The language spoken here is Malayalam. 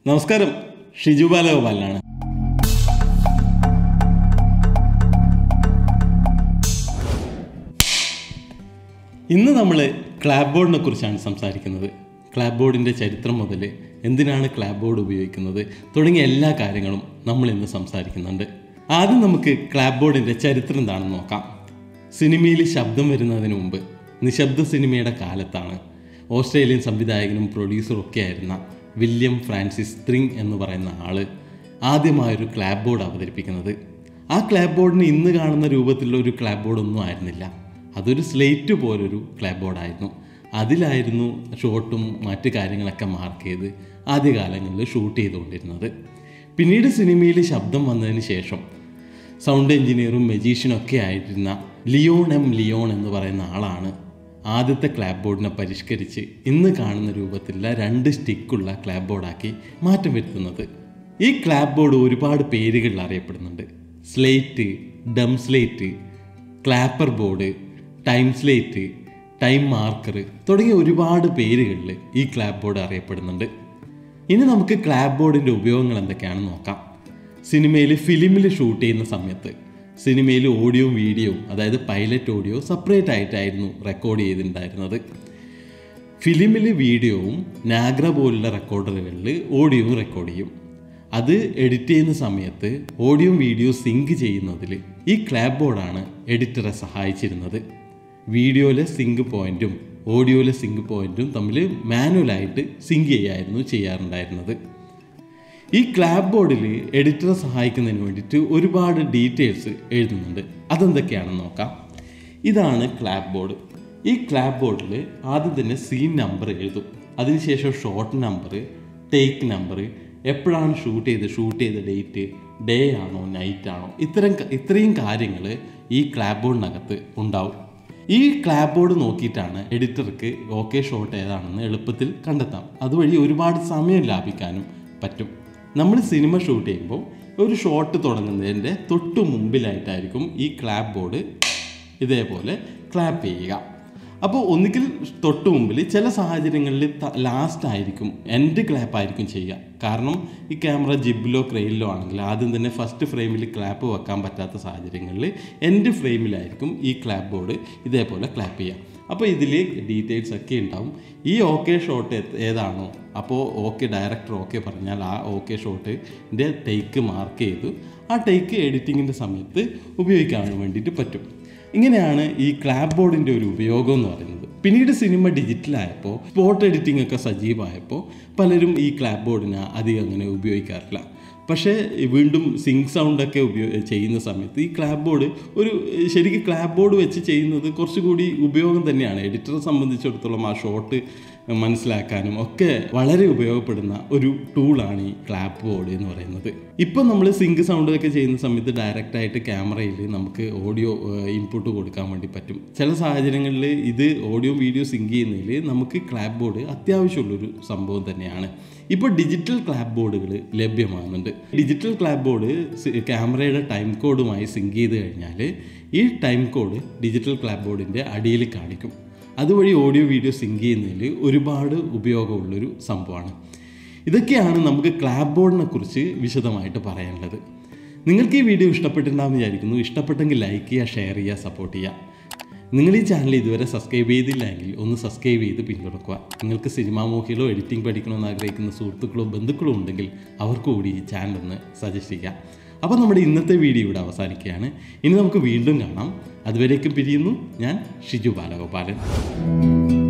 നമസ്കാരം ഷിജു ബാലഗോപാലനാണ് ഇന്ന് നമ്മൾ ക്ലാബ് ബോർഡിനെ കുറിച്ചാണ് സംസാരിക്കുന്നത് ക്ലാബ് ബോർഡിൻ്റെ ചരിത്രം മുതൽ എന്തിനാണ് ക്ലാബ് ബോർഡ് ഉപയോഗിക്കുന്നത് തുടങ്ങിയ എല്ലാ കാര്യങ്ങളും നമ്മൾ ഇന്ന് സംസാരിക്കുന്നുണ്ട് ആദ്യം നമുക്ക് ക്ലാബ് ബോർഡിൻ്റെ ചരിത്രം എന്താണെന്ന് നോക്കാം സിനിമയിൽ ശബ്ദം വരുന്നതിന് മുമ്പ് നിശബ്ദ സിനിമയുടെ കാലത്താണ് ഓസ്ട്രേലിയൻ സംവിധായകനും പ്രൊഡ്യൂസറും ഒക്കെ ആയിരുന്ന വില്യം ഫ്രാൻസിസ് സ്ത്രിങ് എന്ന് പറയുന്ന ആള് ആദ്യമായൊരു ക്ലാബ് ബോർഡ് അവതരിപ്പിക്കുന്നത് ആ ക്ലാബ് ബോർഡിന് ഇന്ന് കാണുന്ന രൂപത്തിലുള്ള ഒരു ക്ലാബ് ബോർഡൊന്നും ആയിരുന്നില്ല അതൊരു സ്ലേറ്റ് പോലൊരു ക്ലാബ് ബോർഡായിരുന്നു അതിലായിരുന്നു ഷോട്ടും മറ്റു കാര്യങ്ങളൊക്കെ മാർക്ക് ചെയ്ത് ആദ്യകാലങ്ങളിൽ ഷൂട്ട് ചെയ്തുകൊണ്ടിരുന്നത് പിന്നീട് സിനിമയിൽ ശബ്ദം വന്നതിന് ശേഷം സൗണ്ട് എഞ്ചിനീയറും മജീഷ്യനും ഒക്കെ ആയിരുന്ന ലിയോൺ എം ലിയോൺ എന്ന് പറയുന്ന ആളാണ് ആദ്യത്തെ ക്ലാബ് ബോർഡിനെ പരിഷ്കരിച്ച് ഇന്ന് കാണുന്ന രൂപത്തിലുള്ള രണ്ട് സ്റ്റിക്കുള്ള ക്ലാബ് ബോർഡാക്കി മാറ്റം വരുത്തുന്നത് ഈ ക്ലാബ് ബോർഡ് ഒരുപാട് പേരുകളിൽ അറിയപ്പെടുന്നുണ്ട് slate dumb slate clapper board time slate time marker തുടങ്ങിയ ഒരുപാട് പേരുകളിൽ ഈ ക്ലാബ് ബോർഡ് അറിയപ്പെടുന്നുണ്ട് ഇനി നമുക്ക് ക്ലാബ് ബോർഡിൻ്റെ ഉപയോഗങ്ങൾ എന്തൊക്കെയാണെന്ന് നോക്കാം സിനിമയിൽ ഫിലിമിൽ ഷൂട്ട് ചെയ്യുന്ന സമയത്ത് സിനിമയിൽ ഓഡിയോയും വീഡിയോയും അതായത് പൈലറ്റ് ഓഡിയോ സെപ്പറേറ്റ് ആയിട്ടായിരുന്നു റെക്കോർഡ് ചെയ്തിട്ടുണ്ടായിരുന്നത് ഫിലിമിൽ വീഡിയോവും നാഗ്ര പോലുള്ള റെക്കോർഡറുകളിൽ ഓഡിയോയും റെക്കോർഡ് ചെയ്യും അത് എഡിറ്റ് ചെയ്യുന്ന സമയത്ത് ഓഡിയോയും വീഡിയോ സിങ്ക് ചെയ്യുന്നതിൽ ഈ ക്ലാബ് ബോർഡാണ് എഡിറ്ററെ സഹായിച്ചിരുന്നത് വീഡിയോയിലെ സിങ്ക് പോയിന്റും ഓഡിയോയിലെ സിങ്ക് പോയിന്റും തമ്മിൽ മാനുവലായിട്ട് സിങ്ക് ചെയ്യായിരുന്നു ചെയ്യാറുണ്ടായിരുന്നത് ഈ ക്ലാബ് ബോർഡിൽ എഡിറ്ററെ സഹായിക്കുന്നതിന് വേണ്ടിയിട്ട് ഒരുപാട് ഡീറ്റെയിൽസ് എഴുതുന്നുണ്ട് അതെന്തൊക്കെയാണെന്ന് നോക്കാം ഇതാണ് ക്ലാബ് ബോർഡ് ഈ ക്ലാബ് ബോർഡിൽ ആദ്യം തന്നെ സീൻ നമ്പർ എഴുതും അതിനുശേഷം ഷോർട്ട് നമ്പർ ടേക്ക് നമ്പർ എപ്പോഴാണ് ഷൂട്ട് ചെയ്ത് ഷൂട്ട് ചെയ്ത ഡേറ്റ് ഡേ ആണോ നൈറ്റ് ആണോ ഇത്തരം ഇത്രയും കാര്യങ്ങൾ ഈ ക്ലാബ് ബോർഡിനകത്ത് ഉണ്ടാവും ഈ ക്ലാബ് ബോർഡ് നോക്കിയിട്ടാണ് എഡിറ്റർക്ക് ഓക്കെ ഷോട്ട് ഏതാണെന്ന് എളുപ്പത്തിൽ കണ്ടെത്താം അതുവഴി ഒരുപാട് സമയം ലാഭിക്കാനും പറ്റും നമ്മൾ സിനിമ ഷൂട്ട് ചെയ്യുമ്പോൾ ഒരു ഷോട്ട് തുടങ്ങുന്നതിൻ്റെ തൊട്ടു മുമ്പിലായിട്ടായിരിക്കും ഈ ക്ലാബ് ബോർഡ് ഇതേപോലെ ക്ലാപ്പ് ചെയ്യുക അപ്പോൾ ഒന്നുകിൽ തൊട്ട് മുമ്പിൽ ചില സാഹചര്യങ്ങളിൽ ലാസ്റ്റ് ആയിരിക്കും എൻഡ് ക്ലാപ്പ് ആയിരിക്കും ചെയ്യുക കാരണം ഈ ക്യാമറ ജിബിലോ ക്രെയിനിലോ ആണെങ്കിൽ ആദ്യം തന്നെ ഫസ്റ്റ് ഫ്രെയിമിൽ ക്ലാപ്പ് വെക്കാൻ പറ്റാത്ത സാഹചര്യങ്ങളിൽ എൻഡ് ഫ്രെയിമിലായിരിക്കും ഈ ക്ലാപ്പ് ബോർഡ് ഇതേപോലെ ക്ലാപ്പ് ചെയ്യുക അപ്പോൾ ഇതിൽ ഡീറ്റെയിൽസ് ഒക്കെ ഉണ്ടാവും ഈ ഓക്കെ ഷോട്ട് ഏതാണോ അപ്പോൾ ഓക്കെ ഡയറക്ടർ ഓക്കെ പറഞ്ഞാൽ ആ ഓക്കെ ഷോട്ടിൻ്റെ ടേക്ക് മാർക്ക് ചെയ്തു ആ ടേക്ക് എഡിറ്റിങ്ങിൻ്റെ സമയത്ത് ഉപയോഗിക്കാൻ വേണ്ടിയിട്ട് പറ്റും ഇങ്ങനെയാണ് ഈ ക്ലാബ് ബോർഡിൻ്റെ ഒരു ഉപയോഗം എന്ന് പറയുന്നത് പിന്നീട് സിനിമ ഡിജിറ്റലായപ്പോൾ സ്പോട്ട് എഡിറ്റിംഗ് ഒക്കെ സജീവമായപ്പോൾ പലരും ഈ ക്ലാബ് ബോർഡിനെ അധികം അങ്ങനെ ഉപയോഗിക്കാറില്ല പക്ഷേ വീണ്ടും സിങ്ക് സൗണ്ടൊക്കെ ഉപയോഗ ചെയ്യുന്ന സമയത്ത് ഈ ക്ലാബ് ബോർഡ് ഒരു ശരിക്കും ക്ലാബ് ബോർഡ് വെച്ച് ചെയ്യുന്നത് കുറച്ചുകൂടി ഉപയോഗം തന്നെയാണ് എഡിറ്ററെ സംബന്ധിച്ചിടത്തോളം ആ ഷോട്ട് മനസ്സിലാക്കാനും ഒക്കെ വളരെ ഉപയോഗപ്പെടുന്ന ഒരു ടൂളാണ് ഈ ക്ലാബ് ബോർഡ് എന്ന് പറയുന്നത് ഇപ്പം നമ്മൾ സിങ്ക് സൗണ്ട് ഒക്കെ ചെയ്യുന്ന സമയത്ത് ഡയറക്റ്റായിട്ട് ക്യാമറയിൽ നമുക്ക് ഓഡിയോ ഇൻപുട്ട് കൊടുക്കാൻ വേണ്ടി പറ്റും ചില സാഹചര്യങ്ങളിൽ ഇത് ഓഡിയോ വീഡിയോ സിങ്ക് ചെയ്യുന്നതിൽ നമുക്ക് ക്ലാബ് ബോർഡ് അത്യാവശ്യമുള്ളൊരു സംഭവം തന്നെയാണ് ഇപ്പോൾ ഡിജിറ്റൽ ക്ലാബ് ബോർഡുകൾ ലഭ്യമാകുന്നുണ്ട് ഡിജിറ്റൽ ക്ലാബ് ബോർഡ് ക്യാമറയുടെ ടൈം കോഡുമായി സിങ്ക് ചെയ്ത് കഴിഞ്ഞാൽ ഈ ടൈം കോഡ് ഡിജിറ്റൽ ക്ലാബ് ബോർഡിൻ്റെ അടിയിൽ കാണിക്കും അതുവഴി ഓഡിയോ വീഡിയോ സിങ്ക് ചെയ്യുന്നതിൽ ഒരുപാട് ഉപയോഗമുള്ളൊരു സംഭവമാണ് ഇതൊക്കെയാണ് നമുക്ക് ക്ലാബ് ബോർഡിനെ കുറിച്ച് വിശദമായിട്ട് പറയാനുള്ളത് നിങ്ങൾക്ക് ഈ വീഡിയോ ഇഷ്ടപ്പെട്ടിട്ടുണ്ടാകുമെന്ന് വിചാരിക്കുന്നു ഇഷ്ടപ്പെട്ടെങ്കിൽ ലൈക്ക് ചെയ്യുക ഷെയർ ചെയ്യുക സപ്പോർട്ട് ചെയ്യുക നിങ്ങൾ ഈ ചാനൽ ഇതുവരെ സബ്സ്ക്രൈബ് ചെയ്തില്ലെങ്കിൽ ഒന്ന് സബ്സ്ക്രൈബ് ചെയ്ത് പിന്തുണക്കുക നിങ്ങൾക്ക് സിനിമാ മോഹികളോ എഡിറ്റിംഗ് പഠിക്കണമെന്ന് ആഗ്രഹിക്കുന്ന സുഹൃത്തുക്കളോ ബന്ധുക്കളോ ഉണ്ടെങ്കിൽ അവർക്ക് കൂടി ഈ ചാനൽ ഒന്ന് സജസ്റ്റ് ചെയ്യാം അപ്പോൾ നമ്മുടെ ഇന്നത്തെ വീഡിയോ ഇവിടെ അവസാനിക്കുകയാണ് ഇനി നമുക്ക് വീണ്ടും കാണാം അതുവരേക്കും പിരിയുന്നു ഞാൻ ഷിജു ബാലഗോപാലൻ